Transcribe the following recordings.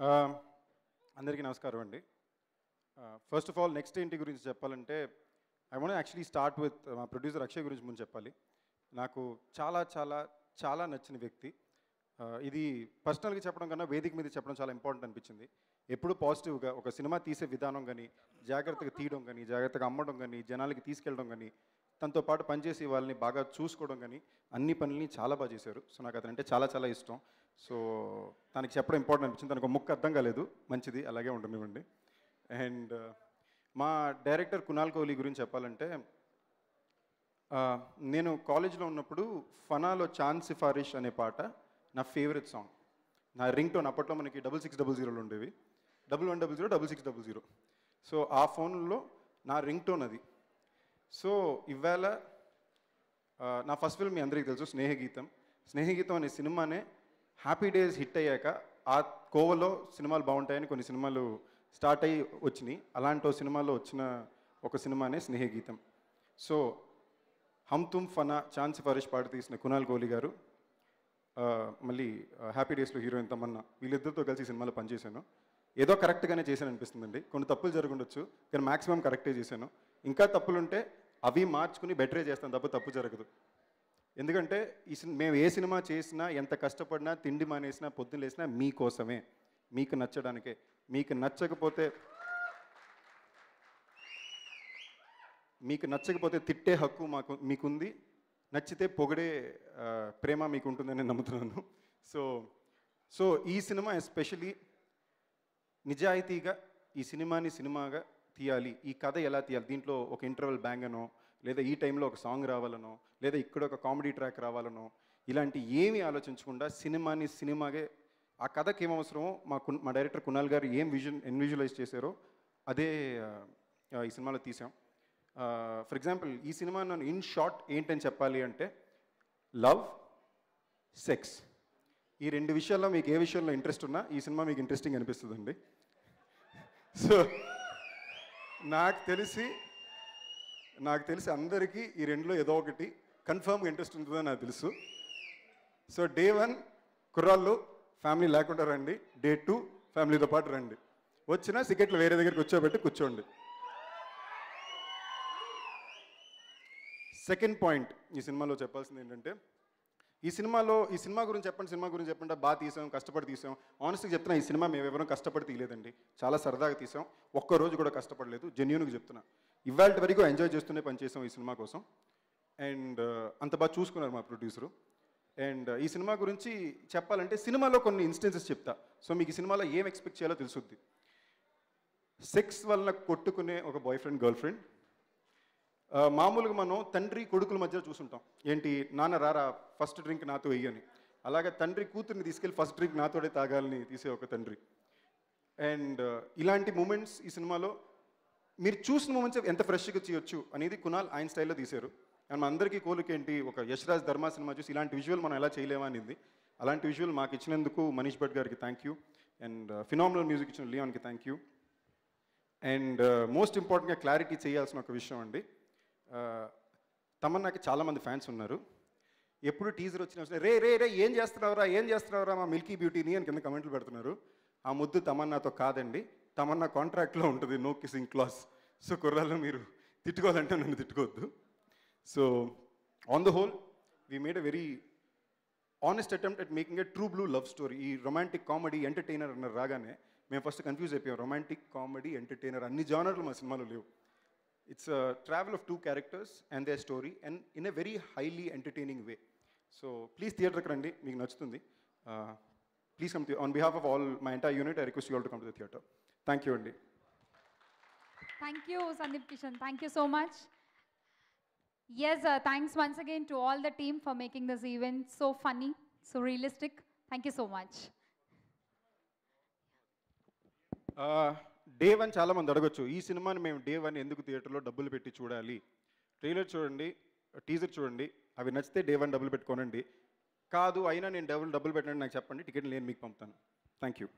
అందరికీ నమస్కారం అండి ఫస్ట్ ఆఫ్ ఆల్ నెక్స్ట్ ఏంటి గురించి చెప్పాలంటే I want actually start with మా ప్రొడ్యూసర్ అక్షయ్ గురించి ముందు చెప్పాలి నాకు చాలా చాలా చాలా నచ్చిన వ్యక్తి Uh, ఇది పర్సనల్గా చెప్పడం కన్నా వేదిక మీద చెప్పడం చాలా ఇంపార్టెంట్ అనిపించింది ఎప్పుడు పాజిటివ్గా ఒక సినిమా తీసే విధానం కానీ జాగ్రత్తగా తీయడం కానీ జాగ్రత్తగా అమ్మడం కానీ జనాలకి తీసుకెళ్ళడం కానీ తనతో పాటు పనిచేసి వాళ్ళని బాగా చూసుకోవడం కానీ అన్ని పనుల్ని చాలా బాగా చేశారు సో నాకు అతనంటే చాలా చాలా ఇష్టం సో తనకి చెప్పడం ఇంపార్టెంట్ అనిపించింది తనకు ఒక ముక్క అర్థం కాలేదు మంచిది అలాగే ఉండనివ్వండి అండ్ మా డైరెక్టర్ కునాల్ కోహ్లీ గురించి చెప్పాలంటే ఆ, నేను కాలేజ్లో ఉన్నప్పుడు ఫనాలో చాన్ సిఫారిష్ అనే పాట నా ఫేవరెట్ సాంగ్ నా రింగ్ టోన్ అప్పట్లో మనకి డబుల్ సిక్స్ డబుల్ జీరోలు ఉండేవి double one double zero double six double zero so ఆ ఫోన్లో నా రింగ్ టోన్ అది సో ఇవాళ ఆ, నా ఫస్ట్ ఫిల్మ్ మీ అందరికీ తెలుసు స్నేహగీతం స్నేహగీతం అనే సినిమానే హ్యాపీ డేస్ హిట్ అయ్యాక ఆ కోవలో సినిమాలు బాగుంటాయని కొన్ని సినిమాలు స్టార్ట్ అయ్యి వచ్చినాయి అలాంటి ఓ సినిమాలో వచ్చిన ఒక సినిమానే స్నేహగీతం సో హమ్ తుమ్ ఫనా చాన్ సిఫారిష్ పాట తీసిన కునాల్ కోహ్లీ గారు ఆ, మళ్ళీ హ్యాపీ డేస్లో హీరోయిన్ తమన్నా వీళ్ళిద్దరితో కలిసి ఈ సినిమాలో పనిచేశాను ఏదో కరెక్ట్గానే చేశాను అనిపిస్తుందండి కొన్ని తప్పులు జరుగుండొచ్చు కానీ మాక్సిమం కరెక్టే చేశాను ఇంకా తప్పులుంటే అవి మార్చుకుని బెటరే చేస్తాను తప్ప తప్పు జరగదు ఎందుకంటే ఈ సిన్ మేము ఏ సినిమా చేసినా ఎంత కష్టపడినా తిండి మానేసినా పొద్దున్న లేసినా మీకోసమే మీకు నచ్చడానికే మీకు నచ్చకపోతే మీకు నచ్చకపోతే తిట్టే హక్కు మాకు మీకుంది నచ్చితే పొగిడే ఆ, ప్రేమ మీకు ఉంటుందని నేను నమ్ముతున్నాను సో సో ఈ సినిమా ఎస్పెషలీ నిజాయితీగా ఈ సినిమాని సినిమాగా తీయాలి ఈ కథ ఎలా తీయాలి దీంట్లో ఒక ఇంటర్వెల్ బ్యాంగ్ అనో లేదా ఈ టైంలో ఒక సాంగ్ రావాలనో లేదా ఇక్కడ ఒక కామెడీ ట్రాక్ రావాలనో ఇలాంటి ఏమీ ఆలోచించకుండా సినిమాని సినిమాగే ఆ కథకి ఏం అవసరమో మా కున్ మా డైరెక్టర్ కునాల్ గారు ఏం విజన్ ఎన్విజువలైజ్ చేశారో అదే ఆ, ఈ సినిమాలో తీసాం ఫర్ ఎగ్జాంపుల్ ఈ సినిమా నన్ను ఇన్ షార్ట్ ఏంటని చెప్పాలి అంటే లవ్ సెక్స్ ఈ రెండు విషయాల్లో మీకు ఏ విషయంలో ఇంట్రెస్ట్ ఉన్నా ఈ సినిమా మీకు ఇంట్రెస్టింగ్ అనిపిస్తుందండి సో నాకు తెలిసి నాకు తెలిసి అందరికీ ఈ రెండులో ఏదో ఒకటి కన్ఫర్మ్గా ఇంట్రెస్ట్ ఉంటుందని నాకు తెలుసు సో డే వన్ కుర్రాళ్ళు ఫ్యామిలీ లేకుండా రండి డే టూ ఫ్యామిలీతో పాటు రండి వచ్చినా సికెట్లు వేరే దగ్గర కూర్చోబెట్టి కూర్చోండి సెకండ్ పాయింట్ ఈ సినిమాలో చెప్పాల్సింది ఏంటంటే ఈ సినిమాలో ఈ సినిమా గురించి చెప్పండి సినిమా గురించి చెప్పండి బాగా తీసాం కష్టపడి తీసాం ఆనెస్ట్గా చెప్తున్నా ఈ సినిమా మేము ఎవరం కష్టపడి తీయలేదండి చాలా సరదాగా తీసాం ఒక్క రోజు కూడా కష్టపడలేదు జెన్యున్గా చెప్తున్నా ఇవాళ వరకు ఎంజాయ్ చేస్తూనే పనిచేసాం ఈ సినిమా కోసం అండ్ అంత బాగా చూసుకున్నారు మా ప్రొడ్యూసరు అండ్ ఈ సినిమా గురించి చెప్పాలంటే సినిమాలో కొన్ని ఇన్స్టెన్సెస్ చెప్తా సో మీకు ఈ సినిమాలో ఏం ఎక్స్పెక్ట్ చేయాలో తెలుసుద్ది సెక్స్ వలన కొట్టుకునే ఒక బాయ్ ఫ్రెండ్ గర్ల్ ఫ్రెండ్ ఆ, మామూలుగా మనం తండ్రి కొడుకుల మధ్య చూసుంటాం ఏంటి నాన్న రారా ఫస్ట్ డ్రింక్ నాతో వెయ్యని అలాగే తండ్రి కూతుర్ని తీసుకెళ్ళి ఫస్ట్ డ్రింక్ నాతోడే తాగాలని తీసే ఒక తండ్రి అండ్ ఇలాంటి మూమెంట్స్ ఈ సినిమాలో మీరు చూసిన మూమెంట్స్ ఎంత ఫ్రెష్గా చేయొచ్చు అనేది కునాల్ ఆయన స్టైల్లో తీశారు అండ్ మా అందరికీ కోరికేంటి ఒక యశ్రాజ్ ధర్మా సినిమా చూసి ఇలాంటి విజువల్ మనం ఎలా చేయలేమా అనేది అలాంటి విజువల్ మాకు ఇచ్చినందుకు మనీష్ భట్ గారికి thank you and phenomenal music ఇచ్చిన లియాన్కి థ్యాంక్ యూ అండ్ మోస్ట్ ఇంపార్టెంట్గా క్లారిటీ చేయాల్సిన ఒక విషయం అండి Uh, తమన్నాకి చాలామంది ఫ్యాన్స్ ఉన్నారు ఎప్పుడు టీజర్ వచ్చిన వెంటనే, రే రే రే ఏం చేస్తున్నావురా ఏం చేస్తున్నావురా మా మిల్కీ బ్యూటీని అని కింద కమెంట్లు పెడుతున్నారు ఆ ముద్దు తమన్నాతో కాదండి తమన్నా కాంట్రాక్ట్లో ఉంటుంది నో కిసింగ్ క్లాస్ సో కుర్రాళ్ళు మీరు తిట్టుకోవాలంటే నన్ను తిట్టుకోవద్దు so on the whole we made a very honest attempt at making a true blue love story ఈ రొమాంటిక్ కామెడీ ఎంటర్టైనర్ అన్న రాగానే మేము ఫస్ట్ కన్ఫ్యూజ్ అయిపోయాం రొమాంటిక్ కామెడీ ఎంటర్టైనర్ అన్ని జానర్లు మా సినిమాలో లేవు it's travel of two characters and they story and in a very highly entertaining way so please థియేటర్కి రండి మీకు నచ్చుతుంది please come on behalf of all my entire unit I request you all to come to the theatre thank you అండి Thank you, Sandeep Kishan. Thank you so much. Yes, uh, thanks once again to all the team for making this event so funny, so realistic. Thank you so much. Day one చాలా మంది అడగొచ్చు ఈ సినిమాని మేము day one ఎందుకు థియేటర్లో డబ్బులు పెట్టి చూడాలి ట్రైలర్ చూడండి టీజర్ చూడండి అవి నచ్చితే డే వన్ డబ్బులు పెట్టుకోనండి కాదు అయినా నేను డబ్బులు డబ్బులు పెట్టండి నాకు చెప్పండి టికెట్ నేను మీకు పంపుతాను thank you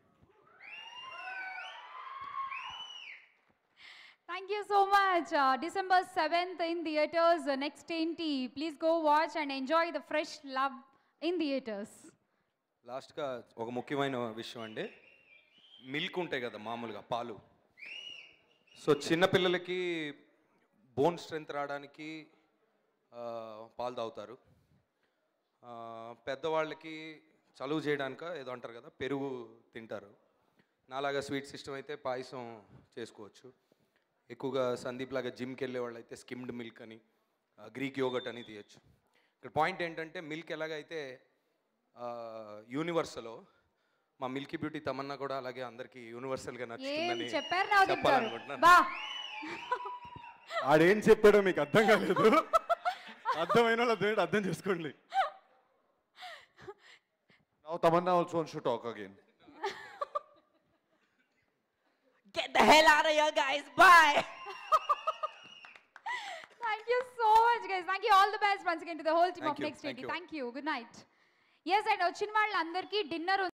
Thank you so much. Uh, December 7th in theaters, uh, next 10 Please go watch and enjoy the fresh love in theaters. లాస్ట్గా ఒక ముఖ్యమైన విషయం అండి మిల్క్ ఉంటాయి కదా మామూలుగా పాలు సో చిన్నపిల్లలకి బోన్ స్ట్రెంత్ రావడానికి ఆ, పాలు తాగుతారు ఆ, పెద్దవాళ్ళకి చలువ చేయడానిక ఏదో అంటారు కదా పెరుగు తింటారు నాలాగా స్వీట్ సిస్టమ్ అయితే పాయసం చేసుకోవచ్చు ఎక్కువగా సందీప్ లాగా జిమ్కి వెళ్ళే వాళ్ళు అయితే స్కిమ్డ్ మిల్క్ అని గ్రీక్ యోగట్ అని తీయచ్చు ఇక్కడ పాయింట్ ఏంటంటే మిల్క్ ఎలాగైతే యూనివర్సలో మా మిల్కీ బ్యూటీ తమన్నా కూడా అలాగే అందరికీ యూనివర్సల్గా ఏం నచ్చుతుందని చెప్పారు నవదీప్ గారు చెప్పాలనుకుంటున్నాను బా ఆడేం చెప్పాడో మీకు అర్థం కాలేదు అర్థమైన వాళ్ళు అర్థం అర్థం చేసుకోండి Now Tamanna also wants to talk again. Get the hell out of here, guys. Bye. Thank you so much, guys. Thank you all the best once again to the whole team Thank of you, Next thank 80. you. Thank you. Good night. Yes, and వచ్చిన వాళ్ళందరికీ dinner